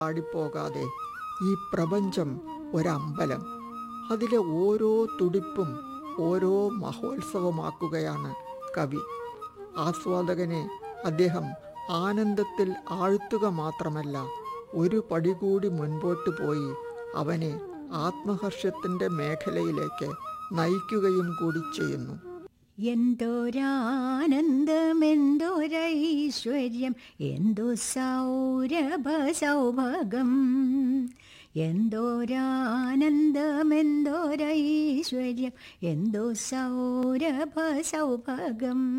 പാടിപ്പോകാതെ ഈ പ്രപഞ്ചം ഒരമ്പലം അതിലെ ഓരോ തുടിപ്പും ഓരോ മഹോത്സവമാക്കുകയാണ് കവി ആസ്വാദകനെ അദ്ദേഹം ആനന്ദത്തിൽ ആഴ്ത്തുക മാത്രമല്ല ഒരു പടി കൂടി മുൻപോട്ട് പോയി അവനെ ആത്മഹർഷത്തിൻ്റെ മേഖലയിലേക്ക് നയിക്കുകയും കൂടി ചെയ്യുന്നു എന്തോരാനന്ദമെന്തോരൈശ്വര്യം എന്തോ സൗരഭ സൗഭഗം എന്തോരാനന്ദമെന്തോരൈശ്വര്യം എന്തോ സൗരഭ സൗഭഗം